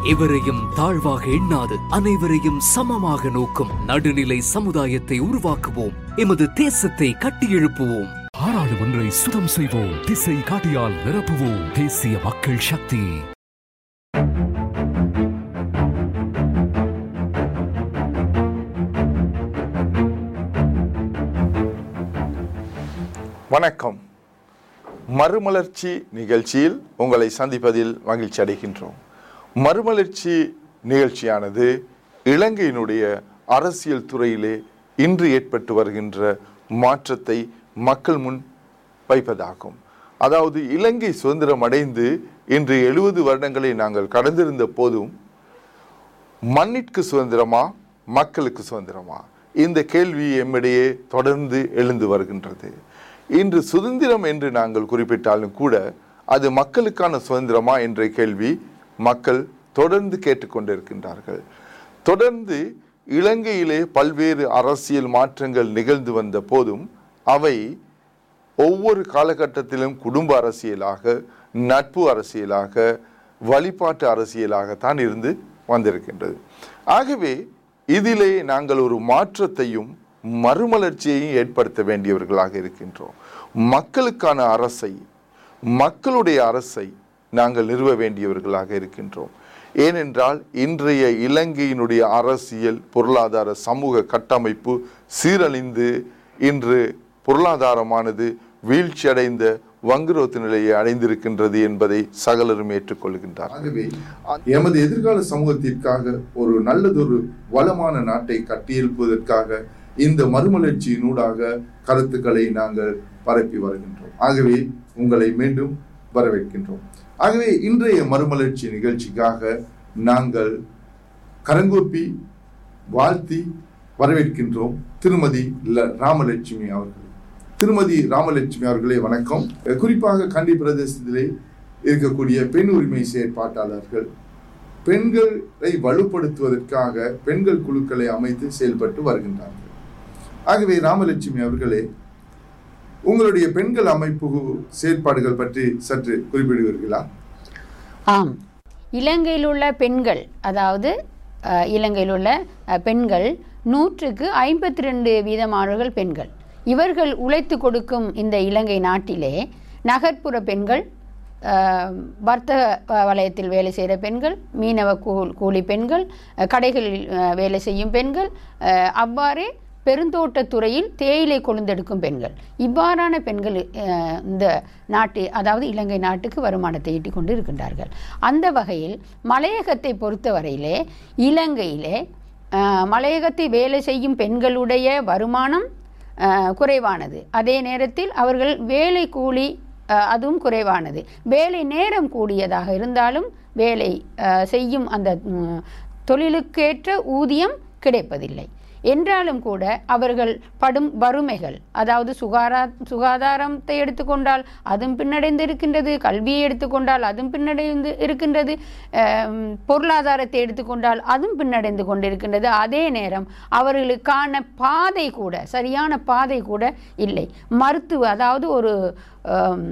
எவரையும் தாழ்வாக எண்ணாது அனைவரையும் சமமாக நோக்கும் நடுநிலை சமுதாயத்தை உருவாக்குவோம் எமது தேசத்தை கட்டியெழுப்புவோம் பாராளுமன்றை சுத்தம் செய்வோம் திசை காட்டியால் நிரப்புவோம் தேசிய மக்கள் சக்தி வணக்கம் மறுமலர்ச்சி நிகழ்ச்சியில் உங்களை சந்திப்பதில் மகிழ்ச்சி அடைகின்றோம் மறுமலர்ச்சி நிகழ்ச்சியானது இலங்கையினுடைய அரசியல் துறையிலே இன்று ஏற்பட்டு வருகின்ற மாற்றத்தை மக்கள் முன் வைப்பதாகும் அதாவது இலங்கை சுதந்திரம் அடைந்து இன்று எழுபது வருடங்களை நாங்கள் கடந்திருந்த போதும் மண்ணிற்கு சுதந்திரமா மக்களுக்கு சுதந்திரமா இந்த கேள்வி எம்மிடையே தொடர்ந்து எழுந்து வருகின்றது இன்று சுதந்திரம் என்று நாங்கள் குறிப்பிட்டாலும் கூட அது மக்களுக்கான சுதந்திரமா என்ற கேள்வி மக்கள் தொடர்ந்து கேட்டுக்கொண்டிருக்கின்றார்கள் தொடர்ந்து இலங்கையிலே பல்வேறு அரசியல் மாற்றங்கள் நிகழ்ந்து வந்த போதும் அவை ஒவ்வொரு காலகட்டத்திலும் குடும்ப அரசியலாக நட்பு அரசியலாக வழிபாட்டு அரசியலாகத்தான் இருந்து வந்திருக்கின்றது ஆகவே இதிலே நாங்கள் ஒரு மாற்றத்தையும் மறுமலர்ச்சியையும் ஏற்படுத்த வேண்டியவர்களாக இருக்கின்றோம் மக்களுக்கான அரசை மக்களுடைய அரசை நாங்கள் நிறுவ வேண்டியவர்களாக இருக்கின்றோம் ஏனென்றால் இன்றைய இலங்கையினுடைய அரசியல் பொருளாதார சமூக கட்டமைப்பு சீரழிந்து இன்று பொருளாதாரமானது வீழ்ச்சியடைந்த வங்குரோத்து நிலையை அடைந்திருக்கின்றது என்பதை சகலரும் ஏற்றுக்கொள்கின்றார் ஆகவே எமது எதிர்கால சமூகத்திற்காக ஒரு நல்லதொரு வளமான நாட்டை கட்டியெழுப்புவதற்காக இந்த மறுமலர்ச்சியினூடாக கருத்துக்களை நாங்கள் பரப்பி வருகின்றோம் ஆகவே உங்களை மீண்டும் வரவேற்கின்றோம் ஆகவே இன்றைய மறுமலர்ச்சி நிகழ்ச்சிக்காக நாங்கள் கரங்கூப்பி வாழ்த்தி வரவேற்கின்றோம் திருமதி ல- ராமலட்சுமி அவர்கள் திருமதி ராமலட்சுமி அவர்களே வணக்கம் அஹ் குறிப்பாக கண்டி பிரதேசத்திலே இருக்கக்கூடிய பெண் உரிமை செயற்பாட்டாளர்கள் பெண்களை வலுப்படுத்துவதற்காக பெண்கள் குழுக்களை அமைத்து செயல்பட்டு வருகின்றார்கள் ஆகவே ராமலட்சுமி அவர்களே உங்களுடைய பெண்கள் அமைப்பு செயற்பாடுகள் பற்றி சற்று குறிப்பிடுவீர்களா ஆம் இலங்கையில் உள்ள பெண்கள் அதாவது அஹ், இலங்கையில் உள்ள அஹ், பெண்கள் நூற்றுக்கு ஐம்பத்தி ரெண்டு வீதமானவர்கள் பெண்கள் இவர்கள் உழைத்து கொடுக்கும் இந்த இலங்கை நாட்டிலே நகர்ப்புற பெண்கள் அஹ், வர்த்தக வ- வலயத்தில் வேலை செய்கிற பெண்கள் மீனவ கூல் கூலி பெண்கள் அஹ், கடைகளில் அஹ், வேலை செய்யும் பெண்கள் அஹ், அவ்வாறே பெருந்தோட்டத் துறையில் தேயிலை கொழுந்தெடுக்கும் பெண்கள் இவ்வாறான பெண்கள் அஹ், இந்த நாட்டு அதாவது இலங்கை நாட்டுக்கு வருமானத்தை ஈட்டிக் கொண்டு இருக்கின்றார்கள் அந்த வகையில் மலையகத்தை பொறுத்தவரையிலே இலங்கையிலே அஹ், மலையகத்தை வேலை செய்யும் பெண்களுடைய வருமானம் அஹ், குறைவானது அதே நேரத்தில் அவர்கள் வேலை கூலி அஹ், அதுவும் குறைவானது வேலை நேரம் கூடியதாக இருந்தாலும் வேலை அஹ், செய்யும் அந்த ம், தொழிலுக்கேற்ற ஊதியம் கிடைப்பதில்லை என்றாலும் கூட அவர்கள் படும் வறுமைகள் அதாவது சுகாரா சுகாதாரத்தை எடுத்துக்கொண்டால் அதுவும் பின்னடைந்து இருக்கின்றது கல்வியை எடுத்துக்கொண்டால் அதுவும் பின்னடைந்து இருக்கின்றது அம், பொருளாதாரத்தை எடுத்துக்கொண்டால் அதுவும் பின்னடைந்து கொண்டிருக்கின்றது அதே நேரம் அவர்களுக்கான பாதை கூட சரியான பாதை கூட இல்லை மருத்துவ அதாவது ஒரு அம்,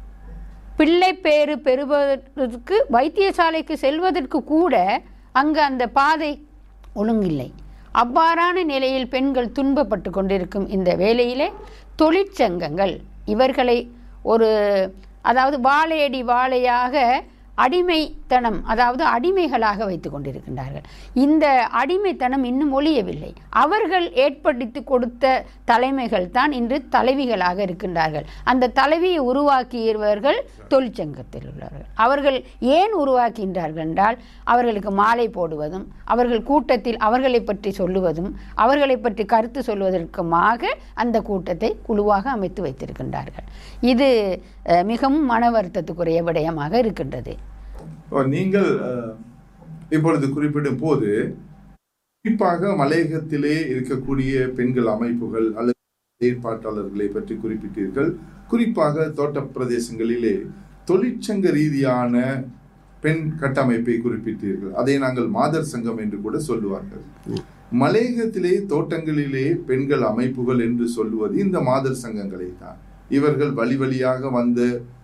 பிள்ளை பேறு பெறுவதற்கு வைத்தியசாலைக்கு செல்வதற்கு கூட அங்கு அந்த பாதை ஒழுங்கில்லை அவ்வாறான நிலையில் பெண்கள் துன்பப்பட்டு கொண்டிருக்கும் இந்த வேளையிலே தொழிற்சங்கங்கள் இவர்களை ஒரு அதாவது வாழையடி வாழையாக அடிமைத்தனம் அதாவது அடிமைகளாக வைத்து கொண்டிருக்கின்றார்கள் இந்த அடிமைத்தனம் இன்னும் ஒழியவில்லை அவர்கள் ஏற்படுத்தி கொடுத்த தலைமைகள் தான் இன்று தலைவிகளாக இருக்கின்றார்கள் அந்த தலைவியை உருவாக்கியவர்கள் தொழிற்சங்கத்தில் உள்ளவர்கள் அவர்கள் ஏன் உருவாக்கின்றார்கள் என்றால் அவர்களுக்கு மாலை போடுவதும் அவர்கள் கூட்டத்தில் அவர்களை பற்றி சொல்லுவதும் அவர்களை பற்றி கருத்து சொல்வதற்குமாக அந்த கூட்டத்தை குழுவாக அமைத்து வைத்திருக்கின்றார்கள் இது அஹ், மிகவும் மன வருத்தத்துக்குரிய விடயமாக இருக்கின்றது இப்போ நீங்கள் அஹ், இப்பொழுது குறிப்பிடும் போது குறிப்பாக மலையகத்திலே இருக்கக்கூடிய பெண்கள் அமைப்புகள் அல்லது செயற்பாட்டாளர்களை பற்றி குறிப்பிட்டீர்கள் குறிப்பாக தோட்ட பிரதேசங்களிலே தொழிற்சங்க ரீதியான பெண் கட்டமைப்பை குறிப்பிட்டீர்கள் அதை நாங்கள் மாதர் சங்கம் என்று கூட சொல்லுவார்கள் மலையகத்திலே தோட்டங்களிலே பெண்கள் அமைப்புகள் என்று சொல்லுவது இந்த மாதர் சங்கங்களை தான் இவர்கள் வழி வழியாக வந்த